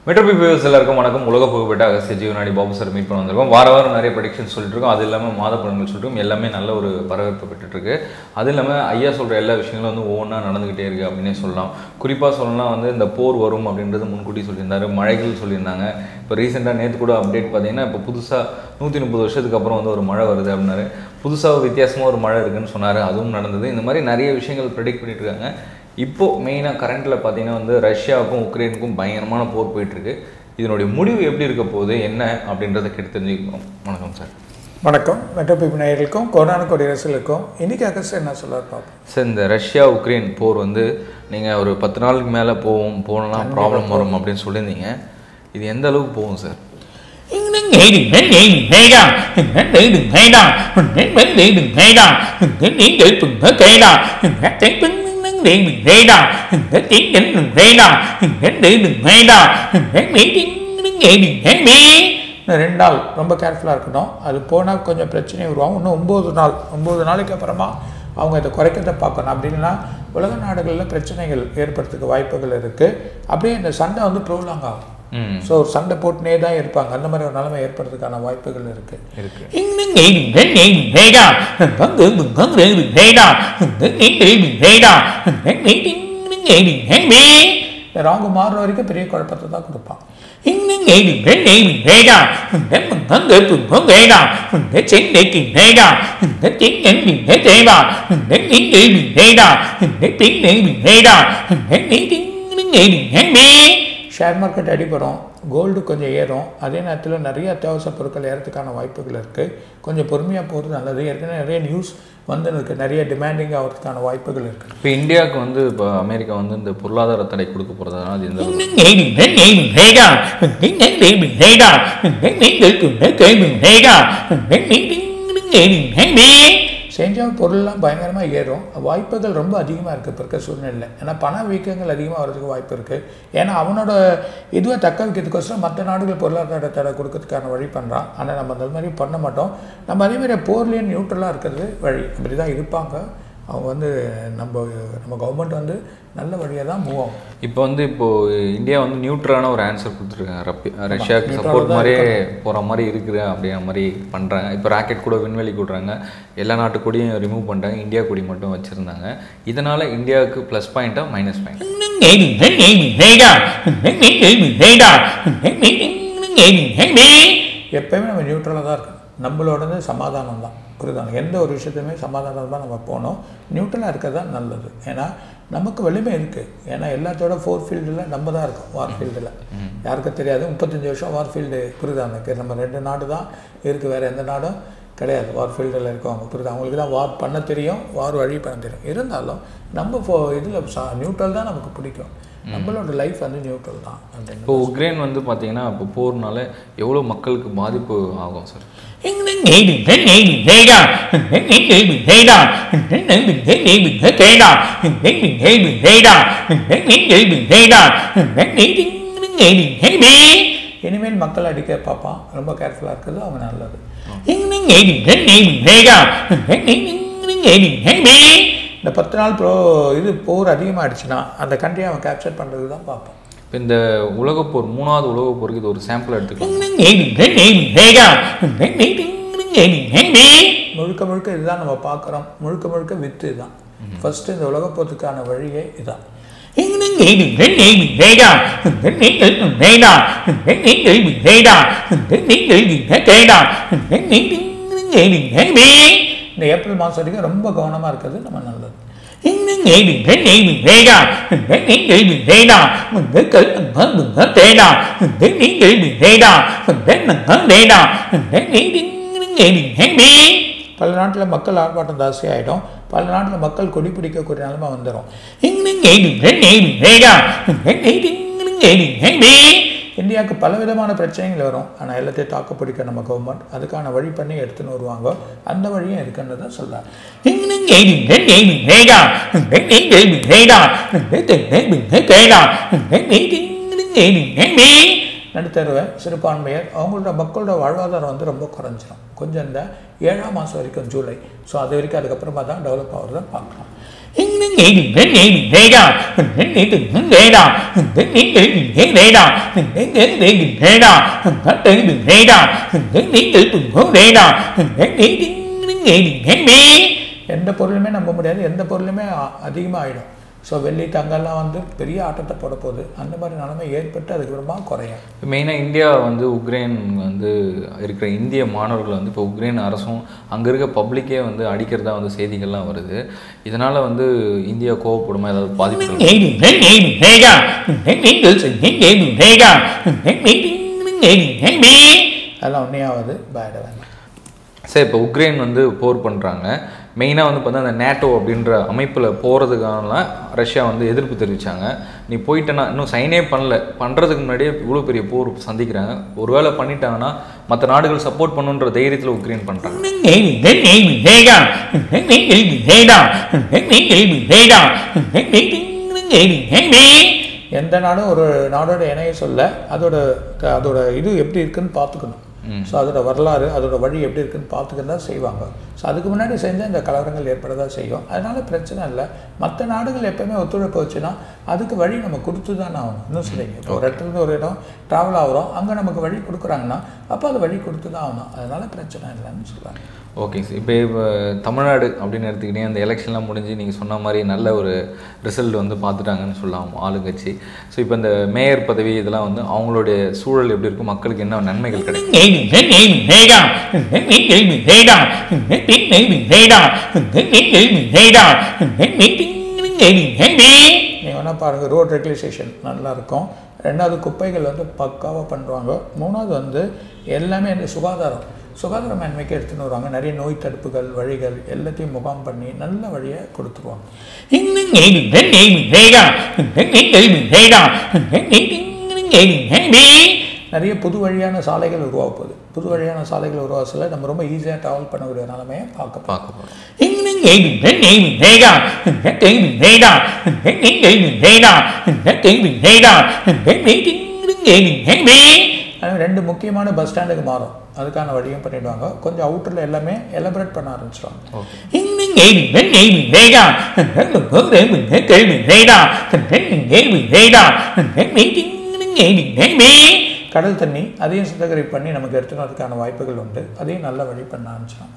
மெட்ரோபி views எல்லாருக்கும் வணக்கம் உலக புகழ்பெற்ற அகஸ்திய ஜீவனாடி பாபு சார் மீட் பண்ண வந்திருக்கோம் வார வாரம் நிறைய ப்ரெடிக்ஷன் சொல்லிட்டு இருக்கோம் அது இல்லாமல் மாத பலன்கள் சொல்லிட்டு இருக்கோம். எல்லாமே நல்ல ஒரு வரவேற்பு பெற்றுட்டு இருக்கு அது இல்லாமல் ஐயா சொல்கிற எல்லா விஷயங்களும் வந்து ஒவ்வொன்றா நடந்துகிட்டே இருக்கு அப்படின்னே சொல்லலாம் குறிப்பாக சொல்லலாம் வந்து இந்த போர் வரும் அப்படின்றது முன்கூட்டி சொல்லியிருந்தாரு மழைகள் சொல்லியிருந்தாங்க இப்போ ரீசெண்டாக நேற்று கூட அப்டேட் பார்த்தீங்கன்னா இப்போ புதுசாக நூற்றி முப்பது வருஷத்துக்கு அப்புறம் வந்து ஒரு மழை வருது அப்படின்னாரு புதுசாக வித்தியாசமாக ஒரு மழை இருக்குன்னு சொன்னார் அதுவும் நடந்தது இந்த மாதிரி நிறைய விஷயங்கள் ப்ரெடிக்ட் பண்ணிட்டு இருக்காங்க இப்போ மெயினாக கரண்ட்டில் பார்த்தீங்கன்னா வந்து ரஷ்யாவுக்கும் உக்ரைனுக்கும் பயங்கரமான போர் போயிட்டுருக்கு இதனுடைய முடிவு எப்படி இருக்க போகுது என்ன அப்படின்றத கேட்டு தெரிஞ்சுக்கணும் வணக்கம் சார் வணக்கம் மெட்ரோபிப் நேயர்களுக்கும் கோடான கோடி ரசிகர்களுக்கும் இன்னைக்கு அகஸ்ட் என்ன சொல்றாரு பார்ப்போம் சார் இந்த ரஷ்யா உக்ரைன் போர் வந்து நீங்கள் ஒரு பத்து நாளுக்கு மேலே போவோம் போகலாம் ப்ராப்ளம் வரும் அப்படின்னு சொல்லியிருந்தீங்க இது எந்த அளவுக்கு போகும் சார் இன்னும் ரெண்டு நாள் ரொம்ப கேர்ஃபுல்லாக இருக்கணும் அது போனால் கொஞ்சம் பிரச்சனை உருவாகும் இன்னும் ஒம்பது நாள் ஒம்பது நாளைக்கு அப்புறமா அவங்க இதை குறைக்கிறத பார்க்கணும் அப்படின்னா உலக நாடுகளில் பிரச்சனைகள் ஏற்படுறதுக்கு வாய்ப்புகள் இருக்குது அப்படியே இந்த சண்டை வந்து ப்ரோலாங் ஆகும் ம் ஸோ சண்டை போட்டுனே தான் இருப்பாங்க அந்த மாதிரி ஒரு நிலைமை ஏற்படுறதுக்கான வாய்ப்புகள் இருக்குது இருக்கு இந்த ராங்கு மாறுற வரைக்கும் பெரிய குழப்பத்தை தான் கொடுப்பான் ஷேர் மார்க்கெட் அடிபடும் கோல்டு கொஞ்சம் ஏறும் அதே நேரத்தில் நிறைய அத்தியாவசிய பொருட்கள் ஏறதுக்கான வாய்ப்புகள் இருக்குது கொஞ்சம் பொறுமையாக போகிறது நல்லது ஏற்கனவே நிறைய நியூஸ் வந்து இருக்கு நிறைய டிமாண்டிங் ஆகிறதுக்கான வாய்ப்புகள் இருக்குது இப்போ இந்தியாவுக்கு வந்து இப்போ அமெரிக்கா வந்து இந்த பொருளாதார தடை கொடுக்க போகிறதுனால அது எந்த அளவுக்கு செஞ்சால் பொருள்லாம் பயங்கரமாக ஏறும் வாய்ப்புகள் ரொம்ப அதிகமாக இருக்குது இப்போ இருக்க சூழ்நிலையில் ஏன்னா பண வீக்கங்கள் அதிகமாக வரதுக்கு வாய்ப்பு இருக்குது ஏன்னா அவனோட இதுவை தக்க வைக்கிறதுக்கோசரம் மற்ற நாடுகள் பொருளாதார தடை கொடுக்கறதுக்கான வழி பண்ணுறான் ஆனால் நம்ம அந்த மாதிரி பண்ண மாட்டோம் நம்ம அதே மாதிரி போர்லேயே நியூட்ரலாக இருக்கிறது வழி அப்படி தான் இருப்பாங்க அவங்க வந்து நம்ம நம்ம கவர்மெண்ட் வந்து நல்ல வழியாக தான் மூவ் ஆகும் இப்போ வந்து இப்போ இந்தியா வந்து நியூட்ரலான ஒரு ஆன்சர் கொடுத்துருக்காங்க ரப்பி ரஷ்யாவுக்கு சப்போர்ட் மாதிரியே போகிற மாதிரி இருக்குது அப்படிங்கிற மாதிரி பண்ணுறாங்க இப்போ ராக்கெட் கூட விண்வெளி கூடுறாங்க எல்லா நாட்டு கொடியும் ரிமூவ் பண்ணிட்டாங்க இந்தியா கொடி மட்டும் வச்சுருந்தாங்க இதனால் இந்தியாவுக்கு ப்ளஸ் பாயிண்ட்டாக மைனஸ் பாயிண்ட் எப்பயுமே நம்ம நியூட்ரலாக தான் இருக்கணும் நம்மளோடது சமாதானம் தான் புரியுதாங்க எந்த ஒரு விஷயத்தையுமே சமாதானம் தான் நம்ம போகணும் நியூட்ரலாக இருக்கிறது தான் நல்லது ஏன்னா நமக்கு வலிமை இருக்குது ஏன்னா எல்லாத்தோட ஃபோர் ஃபீல்டில் நம்ம தான் இருக்கோம் வார் ஃபீல்டில் யாருக்கும் தெரியாது முப்பத்தஞ்சு வருஷம் வார் ஃபீல்டு புரியுதாங்க நம்ம ரெண்டு நாடு தான் இருக்குது வேறு எந்த நாடும் கிடையாது வார் ஃபீல்டில் இருக்கவங்க புரியுது அவங்களுக்கு தான் வார் பண்ண தெரியும் வார் வழி பண்ண தெரியும் இருந்தாலும் நம்ம ஃபோ இதில் நியூட்ரல் தான் நமக்கு பிடிக்கும் நம்மளோட லைஃப் வந்து நியூட்ரல் தான் அப்படின்னு இப்போ உக்ரைன் வந்து பார்த்தீங்கன்னா இப்போ போர்னால எவ்வளோ மக்களுக்கு பாதிப்பு ஆகும் சார் இனிமேல் மக்கள் அடிக்க பார்ப்பான் ரொம்ப கேர்ஃபுல்லாக இருக்கிறது அவங்க நல்லது இந்த பத்து நாள் ப்ரோ இது போர் அதிகமாகிடுச்சுன்னா அந்த கண்ட்ரியை அவன் கேப்சர் பண்ணுறது தான் பார்ப்பான் இப்போ இந்த உலகப்போர் மூணாவது உலகப் போருக்கு இது ஒரு சாம்பிள் எடுத்துக்கலாம் முழுக்க முழுக்க இதுதான் நம்ம பார்க்குறோம் முழுக்க முழுக்க வித்து இதுதான் ஃபர்ஸ்ட் இந்த உலகப்போத்துக்கான வழியே இதுதான் இந்த ஏப்ரல் மாதம் வரைக்கும் ரொம்ப கவனமாக இருக்கிறது நம்ம நல்லது பல நாட்டில் மக்கள் ஆர்ப்பாட்டம் ஜாஸ்தி ஆகிடும் பல நாட்டில் மக்கள் கொடி பிடிக்கக்கூடிய நிலைமை வந்துடும் இந்தியாவுக்கு பல விதமான பிரச்சனைகள் வரும் ஆனால் எல்லாத்தையும் தாக்கு பிடிக்க நம்ம கவர்மெண்ட் அதுக்கான வழி பண்ணி எடுத்துன்னு வருவாங்க அந்த வழியும் இருக்குன்னு தான் சொல்கிறாங்க நடுத்தருவை சிறுபான்மையர் அவங்களோட மக்களோட வாழ்வாதாரம் வந்து ரொம்ப குறைஞ்சிரும் கொஞ்சம் இந்த ஏழாம் மாதம் வரைக்கும் ஜூலை ஸோ அது வரைக்கும் அதுக்கப்புறமா தான் டெவலப் ஆகிறத பார்க்கலாம் எந்த பொருளுமே நம்ப முடியாது எந்த பொருளுமே அதிகமாக ஆகிடும் ஸோ வெள்ளி தங்கம்லாம் வந்து பெரிய ஆட்டத்தை போட போகுது அந்த மாதிரி நிலைமை ஏற்பட்டு அதுக்கப்புறமா குறையும் மெயினாக இந்தியா வந்து உக்ரைன் வந்து இருக்கிற இந்திய மாணவர்கள் வந்து இப்போ உக்ரைன் அரசும் அங்கே இருக்க பப்ளிக்கே வந்து அடிக்கிறதா வந்து செய்திகள்லாம் வருது இதனால் வந்து இந்தியா கோவப்படுமா ஏதாவது பாதிப்பு அதெல்லாம் ஒன்றையாவது பயட வேண்டாம் சரி இப்போ உக்ரைன் வந்து போர் பண்ணுறாங்க மெயினாக வந்து பார்த்தா அந்த நேட்டோ அப்படின்ற அமைப்பில் போகிறதுக்கான ரஷ்யா வந்து எதிர்ப்பு தெரிவித்தாங்க நீ போயிட்டேன்னா இன்னும் சைனே பண்ணல பண்ணுறதுக்கு முன்னாடியே இவ்வளோ பெரிய போர் சந்திக்கிறாங்க ஒருவேளை பண்ணிட்டாங்கன்னா மற்ற நாடுகள் சப்போர்ட் பண்ணுன்ற தைரியத்தில் உக்ரைன் பண்ணுறாங்க எந்த நாடும் ஒரு நாடோட இணைய சொல்ல அதோட அதோட இது எப்படி இருக்குன்னு பார்த்துக்கணும் ஸோ அதோட வரலாறு அதோட வழி எப்படி இருக்குன்னு பார்த்துக்கிட்டு தான் செய்வாங்க ஸோ அதுக்கு முன்னாடி செஞ்சால் இந்த கலவரங்கள் ஏற்பட தான் செய்யும் அதனால பிரச்சனை இல்லை மற்ற நாடுகள் எப்பயுமே ஒத்துழைப்பு வச்சுன்னா அதுக்கு வழி நம்ம கொடுத்து தான் ஆகணும் இன்னும் சொல்லிங்க இப்போ ஒரு இடத்துல இருந்து ஒரு இடம் ட்ராவல் ஆகிறோம் அங்கே நமக்கு வழி கொடுக்குறாங்கன்னா அப்போ அது வழி கொடுத்து தான் ஆகணும் அதனால பிரச்சனை இல்லைன்னு சொல்கிறாங்க ஓகே சார் இப்போ இப்போ தமிழ்நாடு அப்படின்னு எடுத்துக்கிட்டே அந்த எலெக்ஷன்லாம் முடிஞ்சு நீங்கள் சொன்ன மாதிரி நல்ல ஒரு ரிசல்ட் வந்து பார்த்துட்டாங்கன்னு சொல்லலாம் ஆளுங்கட்சி ஸோ இப்போ இந்த மேயர் பதவி இதெல்லாம் வந்து அவங்களுடைய சூழல் எப்படி இருக்கும் மக்களுக்கு என்ன நன்மைகள் கிடைக்கும் நீங்கள் வேணால் பாருங்கள் ரோட் ரெகுலேஷன் நல்லா இருக்கும் ரெண்டாவது குப்பைகள் வந்து பக்காவாக பண்ணுவாங்க மூணாவது வந்து எல்லாமே இந்த சுகாதாரம் சுகாதார மேன்மைக்கு எடுத்துன்னு வருவாங்க நிறைய நோய் தடுப்புகள் வழிகள் எல்லாத்தையும் முகாம் பண்ணி நல்ல வழியை கொடுத்துருவாங்க நிறைய புது வழியான சாலைகள் உருவாக போகுது புது வழியான சாலைகள் உருவாக சொல்ல நம்ம ரொம்ப ஈஸியாக ட்ராவல் பண்ணக்கூடிய நிலைமையை பார்க்க பார்க்க போகிறோம் ஆனால் ரெண்டு முக்கியமான பஸ் ஸ்டாண்டுக்கு மாறும் அதுக்கான வழியும் பண்ணிடுவாங்க கொஞ்சம் அவுட்டரில் எல்லாமே எலபரேட் பண்ண ஆரம்பிச்சிடுவாங்க கடல் தண்ணி அதையும் சுத்திகரிப்பு பண்ணி நமக்கு எடுத்துக்கிறதுக்கான வாய்ப்புகள் உண்டு அதையும் நல்ல வழி பண்ண ஆரம்பிச்சிடும்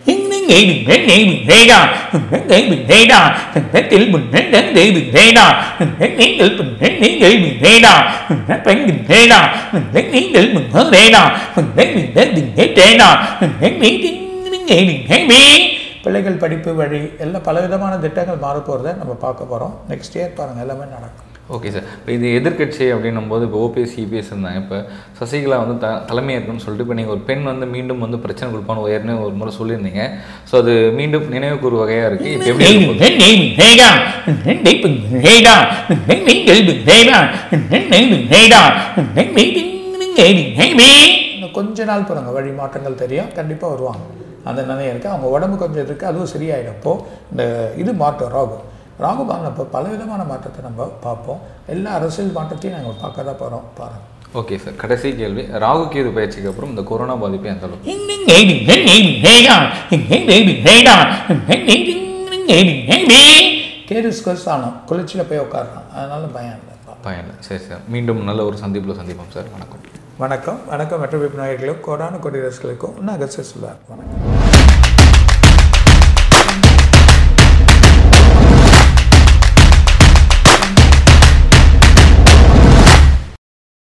பிள்ளைகள் படிப்பு வழி எல்லாம் பலவிதமான திட்டங்கள் மாற போகிறத நம்ம பார்க்க போகிறோம் நெக்ஸ்ட் இயர் பாருங்கள் எல்லாமே நடக்கும் ஓகே சார் இப்போ இது எதிர்க்கட்சி அப்படின்னும் போது இப்போ ஓபிஎஸ் சிபிஎஸ் இருந்தாங்க இப்போ சசிகலா வந்து த தலைமையாக இருக்குன்னு சொல்லிட்டு இப்போ நீங்கள் ஒரு பெண் வந்து மீண்டும் வந்து பிரச்சனை கொடுப்பான்னு உயர்னு ஒரு முறை சொல்லியிருந்தீங்க ஸோ அது மீண்டும் நினைவுக்கு ஒரு வகையாக இருக்குது இப்போ எப்படி இருக்கும்? இன்னும் கொஞ்ச நாள் பாருங்க வழி மாற்றங்கள் தெரியும் கண்டிப்பாக வருவாங்க அந்த நிலையம் இருக்குது அவங்க உடம்பு கொஞ்சம் இருக்குது அதுவும் சரியாயிடும் இப்போ இந்த இது மாற்றம் ராகு ராகு பாங்கினப்போ பலவிதமான மாற்றத்தை நம்ம பார்ப்போம் எல்லா அரசியல் மாற்றத்தையும் நாங்கள் பார்க்க தான் போகிறோம் பாருங்கள் ஓகே சார் கடைசி கேள்வி ராகு கேது பயிற்சிக்கு அப்புறம் இந்த கொரோனா பாதிப்பு எந்த அளவுக்கு கேது ஸ்கர்ஸ்தானம் குளிர்ச்சியில் போய் உட்காடுறான் அதனால பயம் இல்லை பயன் இல்லை சரி சார் மீண்டும் நல்ல ஒரு சந்திப்பில் சந்திப்போம் சார் வணக்கம் வணக்கம் வணக்கம் மெட்ரோபிப் நாயர்களுக்கும் கோடான கொடி ரசிகளுக்கும் இன்னும் அகஸ்ட் சொல்லார் வணக்கம்